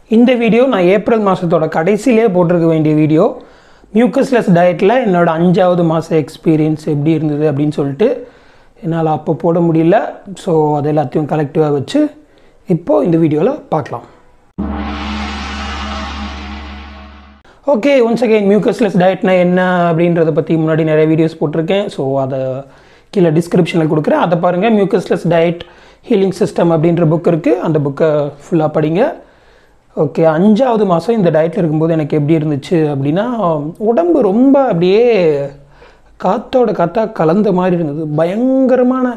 இந்த வீடியோ நான் ஏப்ரல் மாதத்தோட கடைசியிலே போட்டிருக்க வேண்டிய வீடியோ மியூக்கஸ்லெஸ் டயட்டில் என்னோட அஞ்சாவது மாத எக்ஸ்பீரியன்ஸ் எப்படி இருந்தது அப்படின்னு சொல்லிட்டு என்னால் அப்போ போட முடியல ஸோ அது எல்லாத்தையும் கலெக்டிவாக வச்சு இப்போது இந்த வீடியோவில் பார்க்கலாம் ஓகே ஒன்ஸ் அகைன் மியூக்கஸ்லெஸ் டயட்னா என்ன அப்படின்றத பற்றி முன்னாடி நிறைய வீடியோஸ் போட்டிருக்கேன் ஸோ அதை கீழே டிஸ்கிரிப்ஷனில் கொடுக்குறேன் அதை பாருங்கள் மியூக்கஸ்லெஸ் டயட் ஹீலிங் சிஸ்டம் அப்படின்ற புக் இருக்குது அந்த புக்கை ஃபுல்லாக படிங்க ஓகே அஞ்சாவது மாதம் இந்த டயட்டில் இருக்கும்போது எனக்கு எப்படி இருந்துச்சு அப்படின்னா உடம்பு ரொம்ப அப்படியே காற்றோட காற்றா கலந்த மாதிரி இருந்தது பயங்கரமான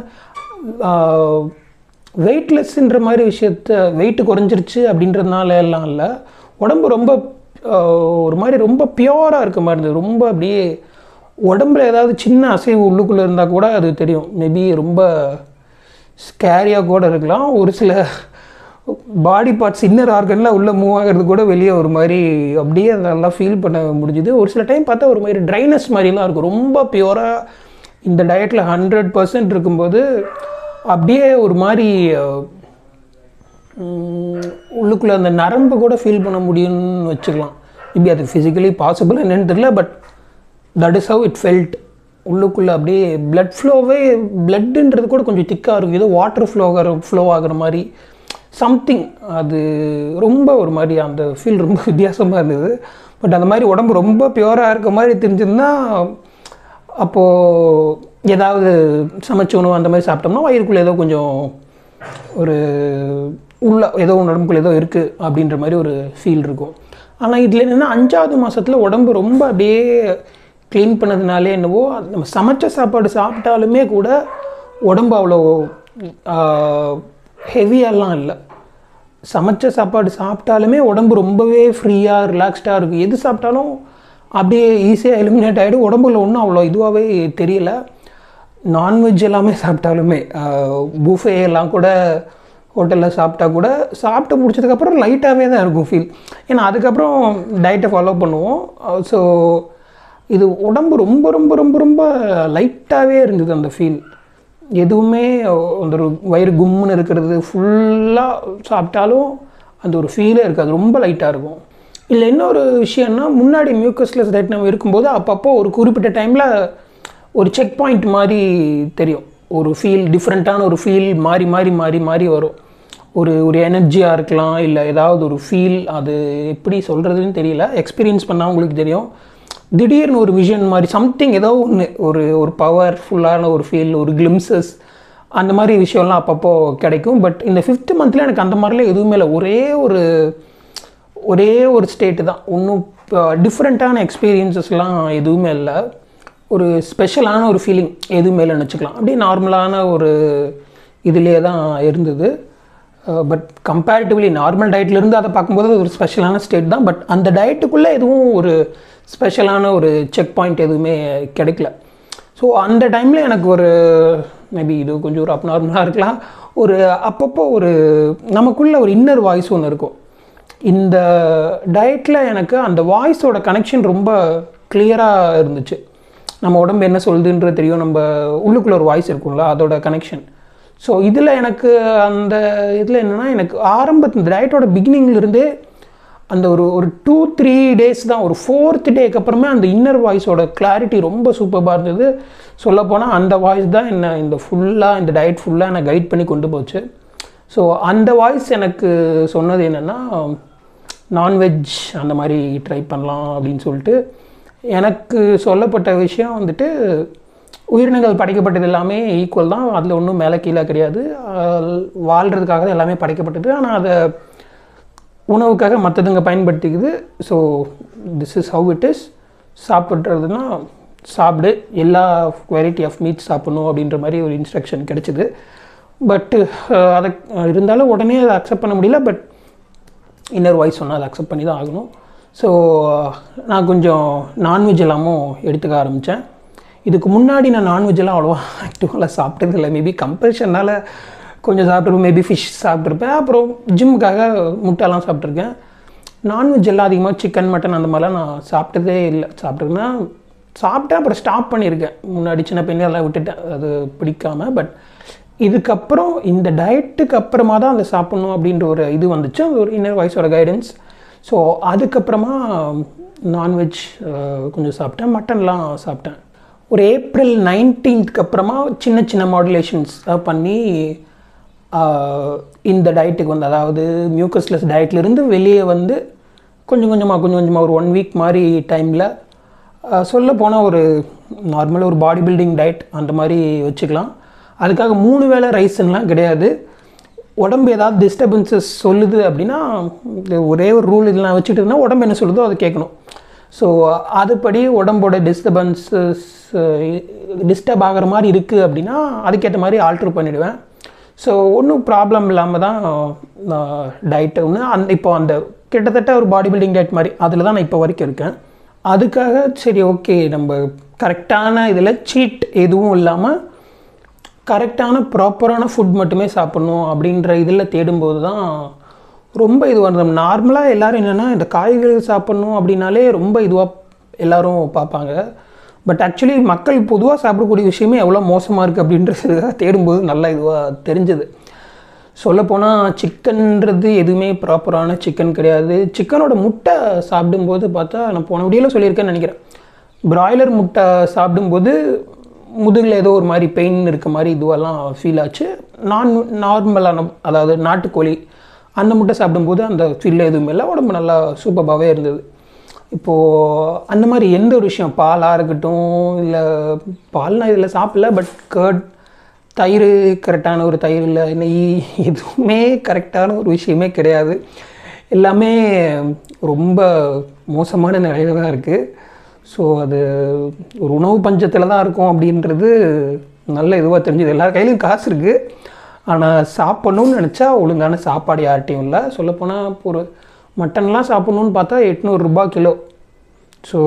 வெயிட்லெஸ்ன்ற மாதிரி விஷயத்த வெயிட் குறைஞ்சிருச்சு அப்படின்றதுனால எல்லாம் இல்லை உடம்பு ரொம்ப ஒரு மாதிரி ரொம்ப பியூராக இருக்க மாதிரி இருந்தது ரொம்ப அப்படியே உடம்புல ஏதாவது சின்ன அசைவு உள்ளுக்குள்ளே இருந்தால் கூட அது தெரியும் மேபி ரொம்ப ஸ்கேரியாக கூட இருக்கலாம் ஒரு சில பாடி பார்ட்ஸ் இன்னர் ஆர்கனில் உள்ளே மூவ் ஆகிறது கூட வெளியே ஒரு மாதிரி அப்படியே நல்லா ஃபீல் பண்ண முடிஞ்சுது ஒரு சில டைம் பார்த்தா ஒரு மாதிரி ட்ரைனஸ் மாதிரிலாம் இருக்கும் ரொம்ப பியூராக இந்த டயட்டில் ஹண்ட்ரட் பர்சன்ட் இருக்கும்போது அப்படியே ஒரு மாதிரி உள்ளுக்குள்ளே அந்த நரம்பு கூட ஃபீல் பண்ண முடியும்னு வச்சுக்கலாம் மேபி அது ஃபிசிக்கலி பாசிபிள் என்னன்னு தெரியல but that is how it felt உள்ளுக்குள்ளே அப்படியே பிளட் ஃப்ளோவே பிளட்டுன்றது கூட கொஞ்சம் திக்காக இருக்கும் ஏதோ வாட்டர் ஃப்ளோ ஆகிற ஃப்ளோ ஆகிற மாதிரி சம்திங் அது ரொம்ப ஒரு மாதிரி அந்த ஃபீல் ரொம்ப வித்தியாசமாக இருந்தது பட் அந்த மாதிரி உடம்பு ரொம்ப பியூராக இருக்க மாதிரி தெரிஞ்சிருந்தா அப்போது ஏதாவது சமைச்ச உணவு அந்த மாதிரி சாப்பிட்டோம்னா வயிறுக்குள்ளே ஏதோ கொஞ்சம் ஒரு உள்ள ஏதோ உடம்புக்குள்ள ஏதோ இருக்குது அப்படின்ற மாதிரி ஒரு ஃபீல் இருக்கும் ஆனால் இதில் என்னென்னா அஞ்சாவது மாதத்தில் உடம்பு ரொம்ப அப்படியே க்ளீன் பண்ணதுனாலே என்னவோ நம்ம சமைச்ச சாப்பாடு சாப்பிட்டாலுமே கூட உடம்பு அவ்வளோ ஹெவியாலாம் இல்லை சமைச்ச சாப்பாடு சாப்பிட்டாலுமே உடம்பு ரொம்பவே ஃப்ரீயாக ரிலாக்ஸ்டாக இருக்குது எது சாப்பிட்டாலும் அப்படியே ஈஸியாக எலிமினேட் ஆகிடும் உடம்புல ஒன்றும் அவ்வளோ இதுவாகவே தெரியல நான்வெஜ் எல்லாமே சாப்பிட்டாலுமே பூஃபே எல்லாம் கூட ஹோட்டலில் சாப்பிட்டா கூட சாப்பிட்டு முடிச்சதுக்கப்புறம் லைட்டாகவே தான் இருக்கும் ஃபீல் ஏன்னா அதுக்கப்புறம் டயட்டை ஃபாலோ பண்ணுவோம் ஸோ இது உடம்பு ரொம்ப ரொம்ப ரொம்ப ரொம்ப லைட்டாகவே இருந்தது அந்த ஃபீல் எதுவுமே அந்த ஒரு வயிறு கும்முன்னு இருக்கிறது ஃபுல்லாக சாப்பிட்டாலும் அந்த ஒரு ஃபீலே இருக்காது ரொம்ப லைட்டாக இருக்கும் இல்லை இன்னொரு விஷயம்னா முன்னாடி மியூக்கஸ்லெஸ் டயட் நம்ம இருக்கும்போது அப்பப்போ ஒரு குறிப்பிட்ட டைமில் ஒரு செக் பாயிண்ட் மாதிரி தெரியும் ஒரு ஃபீல் டிஃப்ரெண்ட்டான ஒரு ஃபீல் மாறி மாறி மாறி மாறி வரும் ஒரு ஒரு எனர்ஜியாக இருக்கலாம் இல்லை ஏதாவது ஒரு ஃபீல் அது எப்படி சொல்கிறதுன்னு தெரியல எக்ஸ்பீரியன்ஸ் பண்ணால் உங்களுக்கு தெரியும் திடீர்னு ஒரு விஷன் மாதிரி சம்திங் ஏதோ ஒன்று ஒரு ஒரு பவர்ஃபுல்லான ஒரு ஃபீல் ஒரு கிளிம்சஸ் அந்த மாதிரி விஷயம்லாம் அப்பப்போ கிடைக்கும் பட் இந்த ஃபிஃப்த் மந்த்தில் எனக்கு அந்த மாதிரிலாம் எதுவுமே இல்லை ஒரே ஒரு ஒரே ஒரு ஸ்டேட்டு தான் ஒன்றும் டிஃப்ரெண்ட்டான எக்ஸ்பீரியன்சஸ்லாம் எதுவுமே இல்லை ஒரு ஸ்பெஷலான ஒரு ஃபீலிங் எதுவுமே இல்லைன்னு வச்சுக்கலாம் அப்படியே நார்மலான ஒரு இதிலே தான் இருந்தது பட் கம்பேரிட்டிவ்லி நார்மல் டயட்லேருந்து அதை பார்க்கும்போது அது ஒரு ஸ்பெஷலான ஸ்டேட் தான் பட் அந்த டயட்டுக்குள்ளே எதுவும் ஒரு ஸ்பெஷலான ஒரு செக் பாயிண்ட் எதுவுமே கிடைக்கல ஸோ அந்த டைமில் எனக்கு ஒரு மேபி இது கொஞ்சம் ஒரு அப்நார்மலாக இருக்கலாம் ஒரு அப்பப்போ ஒரு நமக்குள்ளே ஒரு இன்னர் வாய்ஸ் ஒன்று இருக்கும் இந்த டயட்டில் எனக்கு அந்த வாய்ஸோட கனெக்ஷன் ரொம்ப கிளியராக இருந்துச்சு நம்ம உடம்பு என்ன சொல்லுதுன்றது தெரியும் நம்ம உள்ளுக்குள்ளே ஒரு வாய்ஸ் இருக்கும்ல அதோட கனெக்ஷன் ஸோ இதில் எனக்கு அந்த இதில் என்னென்னா எனக்கு ஆரம்பத்து இந்த டயட்டோட பிகினிங்லேருந்தே அந்த ஒரு ஒரு டூ த்ரீ டேஸ் தான் ஒரு ஃபோர்த் டேக்கு அப்புறமே அந்த இன்னர் வாய்ஸோட கிளாரிட்டி ரொம்ப சூப்பராக இருந்தது சொல்லப்போனால் அந்த வாய்ஸ் தான் என்னை இந்த ஃபுல்லாக இந்த டயட் ஃபுல்லாக என்னை கைட் பண்ணி கொண்டு போச்சு ஸோ அந்த வாய்ஸ் எனக்கு சொன்னது என்னென்னா நான்வெஜ் அந்த மாதிரி ட்ரை பண்ணலாம் அப்படின்னு சொல்லிட்டு எனக்கு சொல்லப்பட்ட விஷயம் வந்துட்டு உயிரினங்கள் படைக்கப்பட்டது எல்லாமே ஈக்குவல் தான் அதில் ஒன்றும் மேலே கீழே கிடையாது வாழ்கிறதுக்காக தான் எல்லாமே படைக்கப்பட்டது ஆனால் அதை உணவுக்காக மற்றதுங்க பயன்படுத்திக்குது so this is how it is சாப்பிட்றதுனா சாப்பிடு எல்லா வெரைட்டி ஆஃப் மீட் சாப்பிட்ணும் அப்படின்ற மாதிரி ஒரு இன்ஸ்ட்ரக்ஷன் கிடச்சிது பட்டு அதை இருந்தாலும் உடனே அதை அக்செப்ட் பண்ண முடியல பட் இன்னர் வாய்ஸ் சொன்னால் அதை அக்செப்ட் பண்ணி தான் ஆகணும் ஸோ நான் கொஞ்சம் நான்வெஜ் எல்லாமும் எடுத்துக்க ஆரம்பித்தேன் இதுக்கு முன்னாடி நான் நான்வெஜ் எல்லாம் அவ்வளோவா ஆக்டிவாக சாப்பிட்டதில்லை மேபி கம்பல்ஷனால் கொஞ்சம் சாப்பிட்ருப்பேன் மேபி ஃபிஷ் சாப்பிட்ருப்பேன் அப்புறம் ஜிம்முக்காக முட்டைலாம் சாப்பிட்ருக்கேன் நான்வெஜ் எல்லாம் அதிகமாக சிக்கன் மட்டன் அந்த மாதிரிலாம் நான் சாப்பிட்டதே இல்லை சாப்பிட்ருக்கேன்னா சாப்பிட்டேன் அப்புறம் ஸ்டாப் பண்ணியிருக்கேன் முன்னாடி சின்ன பையன் எல்லாம் விட்டுட்டேன் அது பிடிக்காம பட் இதுக்கப்புறம் இந்த டயட்டுக்கு அப்புறமா தான் அதை சாப்பிட்ணும் அப்படின்ற ஒரு இது வந்துச்சு அது ஒரு இன்னர் வாய்ஸோட கைடன்ஸ் ஸோ அதுக்கப்புறமா நான்வெஜ் கொஞ்சம் சாப்பிட்டேன் மட்டன்லாம் சாப்பிட்டேன் ஒரு ஏப்ரல் நைன்டீன்த்துக்கு அப்புறமா சின்ன சின்ன மாடுலேஷன்ஸ் பண்ணி ஆஹ், இந்த டயட்டுக்கு வந்து அதாவது மியூக்கஸ்லெஸ் டயட்லேருந்து வெளியே வந்து கொஞ்சம் கொஞ்சமாக கொஞ்சம் கொஞ்சமாக ஒரு ஒன் வீக் மாதிரி டைமில் சொல்ல போனால் ஒரு நார்மலாக ஒரு பாடி பில்டிங் டயட் அந்த மாதிரி வச்சுக்கலாம் அதுக்காக மூணு வேளை ரைஸ்லாம் கிடையாது உடம்பு ஏதாவது டிஸ்டர்பன்சஸ் சொல்லுது அப்படின்னா இது ஒரே ஒரு ரூல் இதெல்லாம் வச்சுட்டு இருந்தால் உடம்பு என்ன சொல்லுதோ அதை கேட்கணும் ஸோ அதுபடி உடம்போட டிஸ்டர்பன்சஸ் டிஸ்டர்ப் ஆகிற மாதிரி இருக்குது அப்படின்னா அதுக்கேற்ற மாதிரி ஆல்ட்ரு பண்ணிடுவேன் ஸோ ஒன்றும் ப்ராப்ளம் இல்லாமல் தான் டயட்டு ஒன்று அந்த இப்போ அந்த கிட்டத்தட்ட ஒரு பாடி பில்டிங் டயட் மாதிரி அதில் தான் நான் இப்போ வரைக்கும் இருக்கேன் அதுக்காக சரி ஓகே நம்ம கரெக்டான இதில் சீட் எதுவும் இல்லாமல் கரெக்டான ப்ராப்பரான ஃபுட் மட்டுமே சாப்பிட்ணும் அப்படின்ற இதில் தேடும்போது தான் ரொம்ப இதுவாக இருந்தோம் நார்மலாக எல்லோரும் என்னென்னா இந்த காய்கறிகள் சாப்பிட்ணும் அப்படின்னாலே ரொம்ப இதுவாக எல்லாரும் பார்ப்பாங்க பட் ஆக்சுவலி மக்கள் பொதுவாக சாப்பிடக்கூடிய விஷயமே எவ்வளோ மோசமாக இருக்குது அப்படின்றது தேடும்போது நல்லா இதுவாக தெரிஞ்சது சொல்லப்போனால் சிக்கன்றது எதுவுமே ப்ராப்பரான சிக்கன் கிடையாது சிக்கனோட முட்டை சாப்பிடும்போது பார்த்தா நான் போன வீடியோவில் சொல்லியிருக்கேன்னு நினைக்கிறேன் பிராய்லர் முட்டை சாப்பிடும்போது முதுகில் ஏதோ ஒரு மாதிரி பெயின் இருக்க மாதிரி இதுவெல்லாம் ஃபீல் ஆச்சு நான் நார்மலான அதாவது நாட்டுக்கோழி அந்த முட்டை சாப்பிடும்போது அந்த ஃபீல் எதுவுமே இல்லை உடம்பு நல்லா சூப்பராகவே இருந்தது இப்போது அந்த மாதிரி எந்த ஒரு விஷயம் பாலாக இருக்கட்டும் இல்லை பால் நான் இதில் சாப்பிடல பட் கர்ட் தயிர் கரெக்டான ஒரு தயிர் இல்லை நெய் எதுவுமே கரெக்டான ஒரு விஷயமே கிடையாது எல்லாமே ரொம்ப மோசமான நிலையில தான் இருக்குது ஸோ அது ஒரு உணவு பஞ்சத்தில் தான் இருக்கும் அப்படின்றது நல்ல இதுவாக தெரிஞ்சுது எல்லார் கையிலையும் காசு இருக்குது ஆனால் சாப்பிட்ணுன்னு நினச்சா ஒழுங்கான சாப்பாடு யார்கிட்டையும் இல்லை சொல்லப்போனால் இப்போ ஒரு மட்டன்லாம் சாப்பிட்ணுன்னு பார்த்தா எட்நூறுரூபா கிலோ ஸோ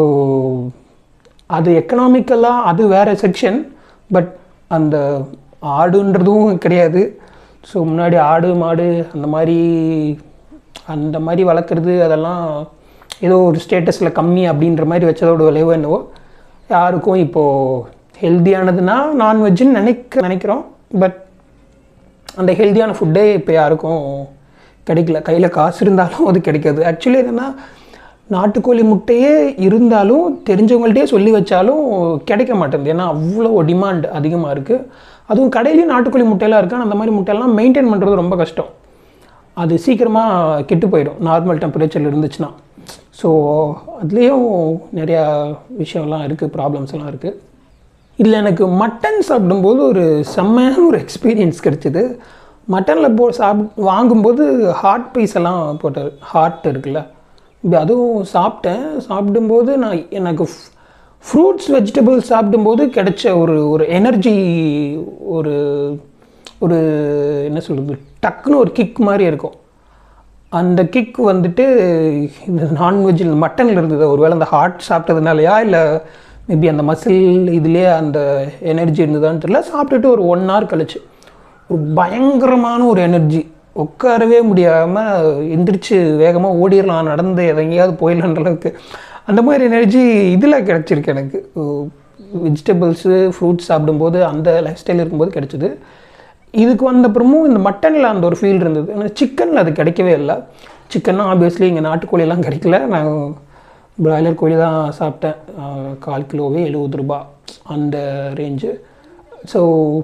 அது எக்கனாமிக்கலாக அது வேறு செக்ஷன் பட் அந்த ஆடுன்றதும் கிடையாது ஸோ முன்னாடி ஆடு மாடு அந்த மாதிரி அந்த மாதிரி வளர்க்குறது அதெல்லாம் ஏதோ ஒரு ஸ்டேட்டஸில் கம்மி அப்படின்ற மாதிரி வச்சதோட விளைவு என்னவோ யாருக்கும் இப்போது ஹெல்த்தியானதுன்னா நான்வெஜ்ஜுன்னு நினைக்க நினைக்கிறோம் பட் அந்த ஹெல்த்தியான ஃபுட்டே இப்போ யாருக்கும் கிடைக்கல கையில் காசு இருந்தாலும் அது கிடைக்காது ஆக்சுவலி என்னென்னா நாட்டுக்கோழி முட்டையே இருந்தாலும் தெரிஞ்சவங்கள்ட்டே சொல்லி வச்சாலும் கிடைக்க மாட்டேங்குது ஏன்னா அவ்வளோ டிமாண்ட் அதிகமாக இருக்குது அதுவும் கடையிலையும் நாட்டுக்கோழி முட்டையெல்லாம் இருக்குது ஆனால் அந்த மாதிரி முட்டையெல்லாம் மெயின்டைன் பண்ணுறது ரொம்ப கஷ்டம் அது சீக்கிரமாக கெட்டு போயிடும் நார்மல் டெம்பரேச்சரில் இருந்துச்சுன்னா ஸோ அதுலேயும் நிறையா விஷயம்லாம் இருக்குது ப்ராப்ளம்ஸ் எல்லாம் இருக்குது இதில் எனக்கு மட்டன் சாப்பிடும்போது ஒரு செம்மையான ஒரு எக்ஸ்பீரியன்ஸ் கிடைச்சிது மட்டனில் போ சாப் வாங்கும்போது ஹார்ட் பீஸ் எல்லாம் போட்டார் ஹார்ட் இருக்குல்ல இப்படி அதுவும் சாப்பிட்டேன் சாப்பிடும்போது நான் எனக்கு ஃப்ரூட்ஸ் வெஜிடபிள்ஸ் சாப்பிடும்போது கிடைச்ச ஒரு ஒரு எனர்ஜி ஒரு ஒரு என்ன சொல்கிறது டக்குன்னு ஒரு கிக் மாதிரி இருக்கும் அந்த கிக் வந்துட்டு இந்த நான்வெஜ்ஜில் மட்டனில் இருந்தது ஒருவேளை அந்த ஹார்ட் சாப்பிட்டதுனாலயா இல்லை மேபி அந்த மசில் இதுலேயே அந்த எனர்ஜி இருந்ததான்னு தெரியல சாப்பிட்டுட்டு ஒரு ஒன் ஹவர் கழிச்சு ஒரு பயங்கரமான ஒரு எனர்ஜி உட்காரவே முடியாமல் எந்திரிச்சு வேகமாக ஓடிடலாம் நடந்து எதையாவது போயிடலான்ற அளவுக்கு அந்த மாதிரி எனர்ஜி இதில் கிடச்சிருக்கு எனக்கு வெஜிடபிள்ஸு ஃப்ரூட்ஸ் சாப்பிடும்போது அந்த லைஃப் ஸ்டைல் இருக்கும்போது கிடச்சிது இதுக்கு வந்தப்புறமும் இந்த மட்டனில் அந்த ஒரு ஃபீல் இருந்தது ஆனால் சிக்கனில் அது கிடைக்கவே இல்லை சிக்கன்னா ஆப்வியஸ்லி இங்கே நாட்டுக்கோழியெல்லாம் கிடைக்கல நான் பிராய்லர் கோழி தான் சாப்பிட்டேன் ஆஹ் கால் கிலோவே எழுபது ரூபா அந்த ரேஞ்சு ஸோ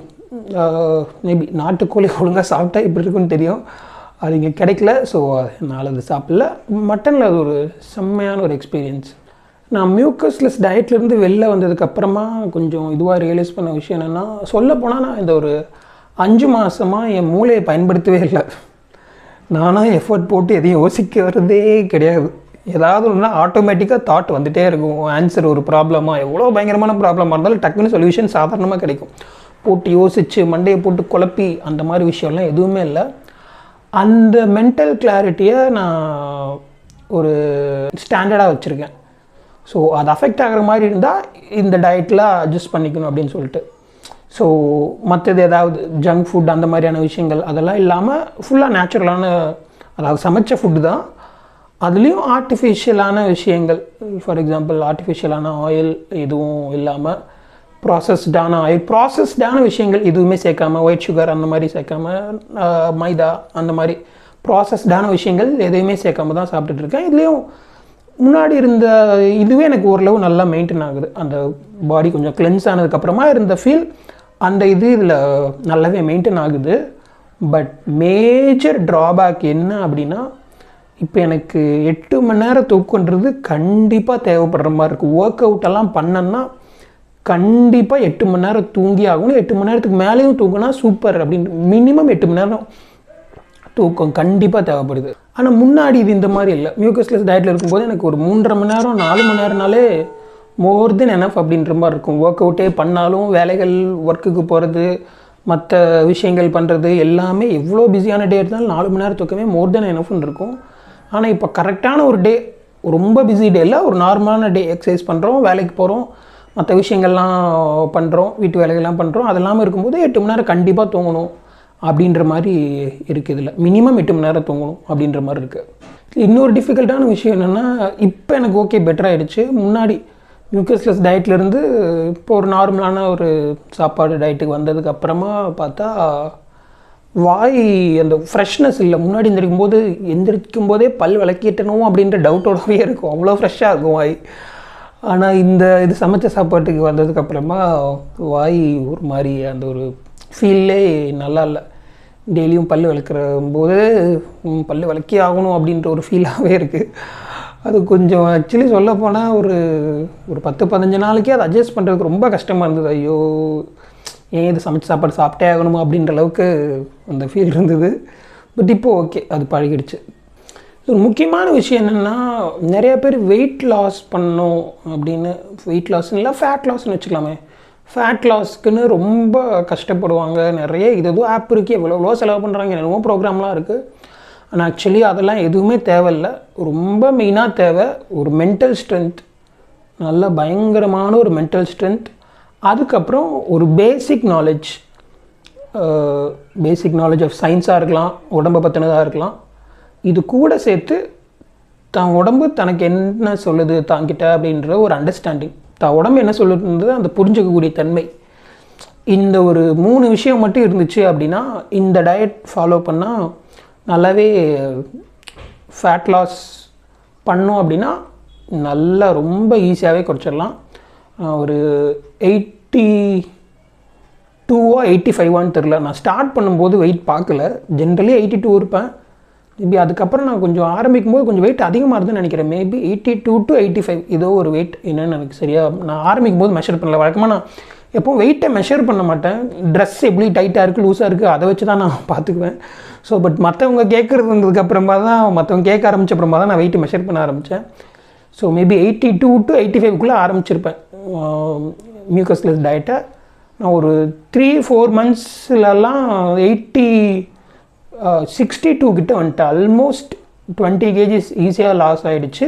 மேபி நாட்டுக்கோழி ஒழுங்காக சாப்பிட்டா இப்படி இருக்குன்னு தெரியும் அது இங்கே கிடைக்கல ஸோ அதனால் அது சாப்பிடல மட்டனில் அது ஒரு செம்மையான ஒரு எக்ஸ்பீரியன்ஸ் நான் மியூக்கஸ்லெஸ் டயட்லேருந்து வெளில வந்ததுக்கப்புறமா கொஞ்சம் இதுவாக ரியலைஸ் பண்ண விஷயம் என்னென்னா சொல்லப்போனால் நான் இந்த ஒரு அஞ்சு மாதமாக என் மூளையை பயன்படுத்தவே இல்லை நானாக எஃபர்ட் போட்டு எதையும் யோசிக்க வர்றதே கிடையாது ஏதாவது ஒன்றுனா ஆட்டோமேட்டிக்காக தாட் வந்துகிட்டே இருக்கும் ஆன்சர் ஒரு ப்ராப்ளமாக எவ்வளோ பயங்கரமான ப்ராப்ளமாக இருந்தாலும் டக்குன்னு சொல்யூஷன் சாதாரணமாக கிடைக்கும் போட்டு யோசித்து மண்டையை போட்டு குழப்பி அந்த மாதிரி விஷயம்லாம் எதுவுமே இல்லை அந்த மென்டல் கிளாரிட்டியை நான் ஒரு ஸ்டாண்டர்டாக வச்சுருக்கேன் ஸோ அது அஃபெக்ட் ஆகிற மாதிரி இருந்தால் இந்த டயட்டில் அட்ஜஸ்ட் பண்ணிக்கணும் அப்படின்னு சொல்லிட்டு ஸோ மற்றது ஏதாவது ஜங்க் ஃபுட் அந்த மாதிரியான விஷயங்கள் அதெல்லாம் இல்லாமல் ஃபுல்லாக நேச்சுரலான அதாவது சமைச்ச ஃபுட்டு தான் அதுலேயும் ஆர்டிஃபிஷியலான விஷயங்கள் ஃபார் எக்ஸாம்பிள் ஆர்டிஃபிஷியலான ஆயில் எதுவும் இல்லாமல் ப்ராசஸ்டான ஆயில் ப்ராசஸ்டான விஷயங்கள் எதுவுமே சேர்க்காம ஒயிட் சுகர் அந்த மாதிரி சேர்க்காம ஆஹ், மைதா அந்த மாதிரி ப்ராசஸ்டான விஷயங்கள் எதையுமே சேர்க்காம தான் சாப்பிட்டுட்டு இருக்கேன் இதுலேயும் முன்னாடி இருந்த இதுவே எனக்கு ஓரளவு நல்லா மெயின்டைன் ஆகுது அந்த பாடி கொஞ்சம் கிளென்ஸ் ஆனதுக்கப்புறமா இருந்த ஃபீல் அந்த இது இதில் நல்லாவே மெயின்டைன் ஆகுது பட் மேஜர் ட்ராபேக் என்ன அப்படின்னா இப்போ எனக்கு எட்டு மணி நேரம் தூக்கன்றது கண்டிப்பாக தேவைப்படுற மாதிரி இருக்குது ஒர்க் அவுட் எல்லாம் பண்ணேன்னா கண்டிப்பாக எட்டு மணி நேரம் தூங்கி ஆகணும் எட்டு மணி நேரத்துக்கு மேலேயும் தூங்கினா சூப்பர் அப்படின்னு மினிமம் எட்டு மணி நேரம் தூக்கம் கண்டிப்பாக தேவைப்படுது ஆனால் முன்னாடி இது இந்த மாதிரி இல்லை மியூக்கஸ்லெஸ் டயட்டில் இருக்கும்போது எனக்கு ஒரு மூன்றரை மணி நேரம் நாலு மணி நேரம்னாலே மோர் தென் எனஃப் அப்படின்ற மாதிரி இருக்கும் ஒர்க் அவுட்டே பண்ணாலும் வேலைகள் ஒர்க்குக்கு போகிறது மற்ற விஷயங்கள் பண்ணுறது எல்லாமே எவ்வளோ பிஸியான டே இருந்தாலும் நாலு மணி நேரம் தூக்கமே மோர் தென் எனஃப்னு இருக்கும் ஆனால் இப்போ கரெக்டான ஒரு டே ரொம்ப பிஸி டேயில் ஒரு நார்மலான டே எக்ஸசைஸ் பண்ணுறோம் வேலைக்கு போகிறோம் மற்ற விஷயங்கள்லாம் பண்ணுறோம் வீட்டு வேலைகள்லாம் பண்ணுறோம் அதெல்லாமல் இருக்கும்போது எட்டு மணி நேரம் கண்டிப்பாக தூங்கணும் அப்படின்ற மாதிரி இருக்குது இதில் மினிமம் எட்டு மணி நேரம் தூங்கணும் அப்படின்ற மாதிரி இருக்குது இன்னொரு டிஃபிகல்ட்டான விஷயம் என்னென்னா இப்போ எனக்கு ஓகே பெட்டர் ஆயிடுச்சு முன்னாடி மியூக்கஸ்லெஸ் டயட்லேருந்து இப்போ ஒரு நார்மலான ஒரு சாப்பாடு டயட்டுக்கு வந்ததுக்கு அப்புறமா பார்த்தா வாய் அந்த ஃப்ரெஷ்னஸ் இல்லை முன்னாடி எந்திரிக்கும் போது எந்திரிக்கும் போதே பல் விளக்கிட்டணும் அப்படின்ற டவுட்டோடவே இருக்கும் அவ்வளோ ஃப்ரெஷ்ஷாக இருக்கும் வாய் ஆனால் இந்த இது சமைச்ச சாப்பாட்டுக்கு வந்ததுக்கப்புறமா வாய் ஒரு மாதிரி அந்த ஒரு ஃபீல்லே நல்லா இல்லை டெய்லியும் பல் விளக்குற போது ம், பல் விளக்கி ஆகணும் அப்படின்ற ஒரு ஃபீலாகவே இருக்குது அது கொஞ்சம் ஆக்சுவலி சொல்ல போனால் ஒரு ஒரு பத்து பதினஞ்சு நாளைக்கே அதை அட்ஜஸ்ட் பண்ணுறதுக்கு ரொம்ப கஷ்டமாக இருந்தது ஐயோ ஏன் இது சமைச்ச சாப்பாடு சாப்பிட்டே ஆகணுமா அப்படின்ற அளவுக்கு அந்த ஃபீல் இருந்தது பட் இப்போ ஓகே அது பழகிடுச்சு ஒரு முக்கியமான விஷயம் என்னென்னா நிறைய பேர் வெயிட் லாஸ் பண்ணணும் அப்படின்னு வெயிட் லாஸ் இல்லை ஃபேட் லாஸ்னு வச்சுக்கலாமே ஃபேட் லாஸ்க்குன்னு ரொம்ப கஷ்டப்படுவாங்க நிறைய இது எதுவும் ஆப் இருக்குது எவ்வளோ எவ்வளோ செலவு பண்ணுறாங்க என்னென்னமோ ப்ரோக்ராம்லாம் இருக்குது ஆனால் ஆக்சுவலி அதெல்லாம் எதுவுமே தேவையில்லை ரொம்ப மெயினாக தேவை ஒரு மென்டல் ஸ்ட்ரென்த் நல்ல பயங்கரமான ஒரு மென்டல் ஸ்ட்ரென்த் அதுக்கப்புறம் ஒரு basic knowledge basic knowledge of சயின்ஸாக இருக்கலாம் உடம்பை பற்றினதாக இருக்கலாம் இது கூட சேர்த்து தான் உடம்பு தனக்கு என்ன சொல்லுது தாங்கிட்ட அப்படின்ற ஒரு அண்டர்ஸ்டாண்டிங் தான் உடம்பு என்ன சொல்லுதுன்றது அந்த புரிஞ்சுக்கக்கூடிய தன்மை இந்த ஒரு மூணு விஷயம் மட்டும் இருந்துச்சு அப்படின்னா இந்த டயட் ஃபாலோ பண்ணால் நல்லாவே ஃபேட் லாஸ் பண்ணோம் அப்படின்னா நல்லா ரொம்ப ஈஸியாகவே குறைச்சிடலாம் ஆஹ் ஒரு எயிட்டி டூவோ எயிட்டி ஃபைவான்னு தெரில நான் ஸ்டார்ட் பண்ணும்போது வெயிட் பார்க்கல ஜென்ரலி எயிட்டி டூ இருப்பேன் மேபி அதுக்கப்புறம் நான் கொஞ்சம் ஆரம்பிக்கும் போது கொஞ்சம் வெயிட் அதிகமாக இருந்துன்னு நினைக்கிறேன் maybe eighty two to eighty five ஏதோ ஒரு வெயிட் என்னன்னு எனக்கு சரியா நான் ஆரம்பிக்கும் போது மெஷர் பண்ணல வழக்கமாக நான் எப்பவும் வெயிட்டை மெஷர் பண்ண மாட்டேன் ட்ரெஸ் எப்படி டைட்டாக இருக்குது லூஸாக இருக்குது அதை வச்சு தான் நான் பார்த்துக்குவேன் ஸோ பட் மற்றவங்க கேட்குறது இருந்ததுக்கப்புறமா தான் மற்றவங்க கேட்க ஆரம்பிச்ச அப்புறமா தான் நான் வெயிட் மெஷர் பண்ண ஆரம்பித்தேன் so maybe eighty two to eighty ஃபைவ்க்குள்ளே ஆரம்பிச்சிருப்பேன் மியூக்கஸ்லெஸ் டயட்டை நான் ஒரு த்ரீ ஃபோர் மந்த்ஸ்லலாம் எயிட்டி சிக்ஸ்டி டூ கிட்ட வந்துட்டேன் ஆல்மோஸ்ட் டுவெண்ட்டி கேஜிஸ் ஈஸியாக லாஸ் ஆகிடுச்சு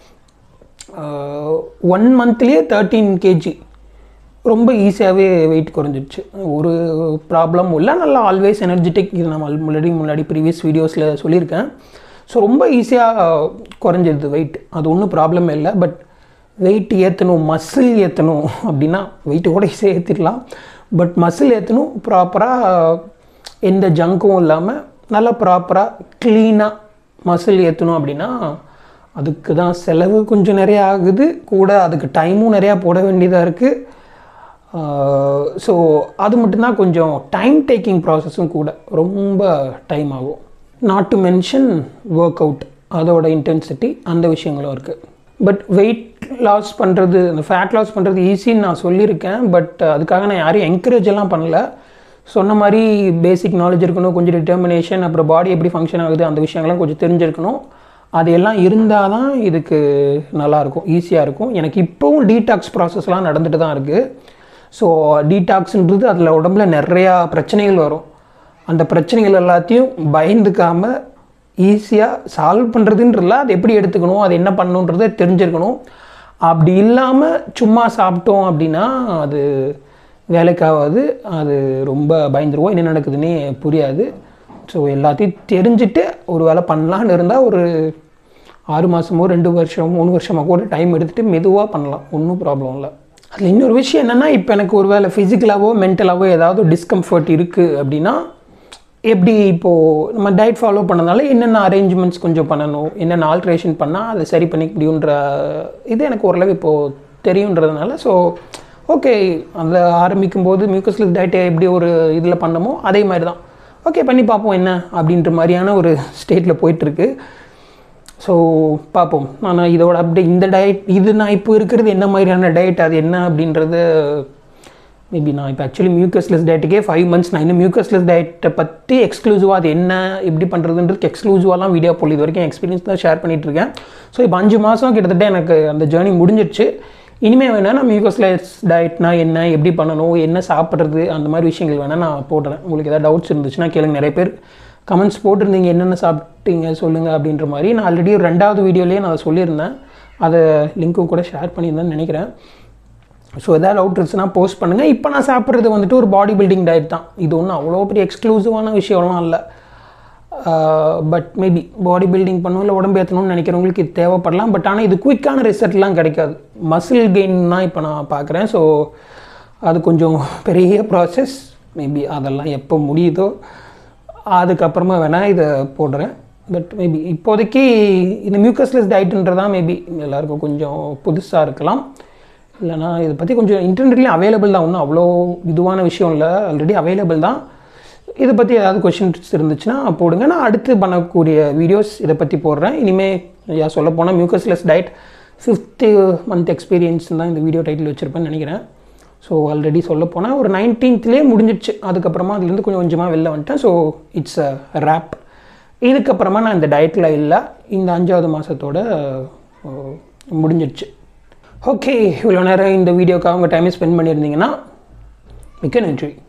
ஒன் மந்த்லேயே தேர்ட்டீன் கேஜி ரொம்ப ஈஸியாகவே வெயிட் குறைஞ்சிருச்சு ஒரு ப்ராப்ளம் இல்லை நல்லா ஆல்வேஸ் எனர்ஜெட்டிக் இது நான் al- முன்னாடி முன்னாடி ப்ரீவியஸ் வீடியோஸில் சொல்லியிருக்கேன் ஸோ ரொம்ப ஈஸியாக குறைஞ்சிருது வெயிட் அது ஒன்றும் ப்ராப்ளம் இல்லை பட் வெயிட் ஏற்றணும் மசில் ஏற்றணும் அப்படின்னா வெயிட்டு கூட ஈஸியாக ஏற்றிடலாம் பட் மசில் ஏற்றணும் ப்ராப்பராக எந்த ஜங்க்கும் இல்லாமல் நல்லா ப்ராப்பராக க்ளீனாக மசில் ஏற்றணும் அப்படின்னா அதுக்கு தான் செலவு கொஞ்சம் நிறையா ஆகுது கூட அதுக்கு டைமும் நிறையா போட வேண்டியதாக இருக்குது ஸோ அது மட்டும்தான் கொஞ்சம் டைம் டேக்கிங் ப்ராசஸும் கூட ரொம்ப டைம் ஆகும் not to mention work out அதோட இன்டென்சிட்டி அந்த விஷயங்களும் இருக்குது பட் வெயிட் லாஸ் பண்ணுறது அந்த ஃபேட் லாஸ் பண்ணுறது ஈஸின்னு நான் சொல்லியிருக்கேன் பட் அதுக்காக நான் யாரையும் என்கரேஜ் எல்லாம் பண்ணல சொன்ன மாதிரி பேசிக் நாலேஜ் இருக்கணும் கொஞ்சம் டிட்டர்மினேஷன் அப்புறம் பாடி எப்படி ஃபங்க்ஷன் ஆகுது அந்த விஷயங்கள்லாம் கொஞ்சம் தெரிஞ்சிருக்கணும் அது எல்லாம் இருந்தால் தான் இதுக்கு நல்லாயிருக்கும் ஈஸியாக இருக்கும் எனக்கு இப்போவும் டீடாக்ஸ் ப்ராசஸ்லாம் நடந்துட்டு தான் இருக்குது ஸோ டீடாக்ஸ்ன்றது அதில் உடம்புல நிறையா பிரச்சனைகள் வரும் அந்த பிரச்சனைகள் எல்லாத்தையும் பயந்துக்காம ஈஸியாக சால்வ் பண்ணுறதுன்றதுல அது எப்படி எடுத்துக்கணும் அது என்ன பண்ணணுன்றதை தெரிஞ்சிருக்கணும் அப்படி இல்லாமல் சும்மா சாப்பிட்டோம் அப்படின்னா அது வேலைக்காகாது அது ரொம்ப பயந்துருவோம் என்ன நடக்குதுன்னே புரியாது ஸோ எல்லாத்தையும் தெரிஞ்சுட்டு ஒரு வேலை பண்ணலான்னு இருந்தால் ஒரு ஆறு மாதமோ ரெண்டு வருஷமோ மூணு வருஷமோ கூட டைம் எடுத்துகிட்டு மெதுவாக பண்ணலாம் ஒன்றும் ப்ராப்ளம் இல்லை அதில் இன்னொரு விஷயம் என்னென்னா இப்போ எனக்கு ஒரு வேளை ஃபிசிக்கலாவோ மென்டலாவோ ஏதாவது டிஸ்கம்ஃபர்ட் இருக்குது அப்படின்னா எப்படி இப்போது நம்ம டயட் ஃபாலோ பண்ணனால என்னென்ன அரேஞ்ச்மெண்ட்ஸ் கொஞ்சம் பண்ணணும் என்னென்ன ஆல்ட்ரேஷன் பண்ணால் அதை சரி பண்ணிக்க முடியுன்ற இது எனக்கு ஓரளவு இப்போது தெரியுன்றதுனால ஸோ ஓகே அந்த ஆரம்பிக்கும் போது மியூக்கஸ்லெஸ் டயட்டை எப்படி ஒரு இதில் பண்ணமோ அதே மாதிரி தான் ஓகே பண்ணி பார்ப்போம் என்ன அப்படின்ற மாதிரியான ஒரு ஸ்டேட்டில் போயிட்டுருக்கு ஸோ பார்ப்போம் நான் இதோட அப்டேட் இந்த டயட் இது நான் இப்போ இருக்கிறது என்ன மாதிரியான டயட் அது என்ன அப்படின்றது மேபி நான் இப்போ ஆக்சுவலி மியூக்கஸ்லெஸ் டயட்டுக்கே ஃபைவ் மந்த்ஸ் நான் இன்னும் மியூக்கஸ்லெஸ் டயட்டை பற்றி எக்ஸ்க்ளூசிவாக அது என்ன எப்படி பண்ணுறதுன்றதுக்கு எக்ஸ்க்ளூசிவாலாம் வீடியோ போல் இது வரைக்கும் எக்ஸ்பீரியன்ஸ் தான் ஷேர் பண்ணிகிட்டு இருக்கேன் ஸோ இப்போ அஞ்சு மாதம் கிட்டத்தட்ட எனக்கு அந்த ஜேர்னி முடிஞ்சிடுச்சு இனிமேல் வேணால் நான் மியூக்கஸ்லெஸ் டயட்னா என்ன எப்படி பண்ணணும் என்ன சாப்பிட்றது அந்த மாதிரி விஷயங்கள் வேணால் நான் போடுறேன் உங்களுக்கு ஏதாவது டவுட்ஸ் இருந்துச்சுன்னா கேளுங்க நிறைய பேர் கமெண்ட்ஸ் போட்டிருந்தீங்க என்னென்ன சாப்பிட்டீங்க சொல்லுங்கள் அப்படின்ற மாதிரி நான் ஆல்ரெடி ஒரு ரெண்டாவது வீடியோலேயே நான் அதை சொல்லியிருந்தேன் அதை லிங்க்கும் கூட ஷேர் பண்ணியிருந்தேன்னு நினைக்கிறேன் ஸோ எதாவது டவுட் இருந்துச்சுன்னா போஸ்ட் பண்ணுங்கள் இப்போ நான் சாப்பிட்றது வந்துட்டு ஒரு பாடி பில்டிங் டயட் தான் இது ஒன்றும் அவ்வளோ பெரிய எக்ஸ்க்ளூசிவான விஷயம்லாம் இல்லை பட் மேபி பாடி பில்டிங் பண்ணணும் இல்லை உடம்பு ஏற்றணும்னு நினைக்கிறவங்களுக்கு இது தேவைப்படலாம் பட் ஆனால் இது குயிக்கான ரிசல்ட்லாம் கிடைக்காது மசில் கெயின் தான் இப்போ நான் பார்க்குறேன் ஸோ அது கொஞ்சம் பெரிய ப்ராசஸ் மேபி அதெல்லாம் எப்போ முடியுதோ அதுக்கப்புறமா வேணால் இதை போடுறேன் பட் மேபி இப்போதைக்கு இந்த மியூக்கஸ்லெஸ் டயட்டுன்றதான் மேபி எல்லாருக்கும் கொஞ்சம் புதுசாக இருக்கலாம் இல்லைனா இதை பற்றி கொஞ்சம் இன்டர்நெட்லேயும் அவைலபிள் தான் ஒன்றும் அவ்வளோ இதுவான விஷயம் இல்லை ஆல்ரெடி அவைலபிள் தான் இதை பற்றி ஏதாவது கொஷின்ஸ் இருந்துச்சுன்னா போடுங்க நான் அடுத்து பண்ணக்கூடிய வீடியோஸ் இதை பற்றி போடுறேன் இனிமேல் யா சொல்ல போனால் mucusless diet fifth month experience தான் இந்த வீடியோ டைட்டில் வச்சுருப்பேன்னு நினைக்கிறேன் ஸோ ஆல்ரெடி சொல்ல போனால் ஒரு நைன்டீன்த்லேயே முடிஞ்சிடுச்சு அதுக்கப்புறமா அதுலேருந்து கொஞ்சம் கொஞ்சமாக வெளில வந்துட்டேன் ஸோ இட்ஸ் அ ரேப் இதுக்கப்புறமா நான் இந்த டயட்டில் இல்லை இந்த அஞ்சாவது மாதத்தோட முடிஞ்சிடுச்சு ஓகே இவ்வளோ நேரம் இந்த வீடியோக்காக உங்கள் டைமை ஸ்பெண்ட் பண்ணியிருந்தீங்கன்னா மிக்க நன்றி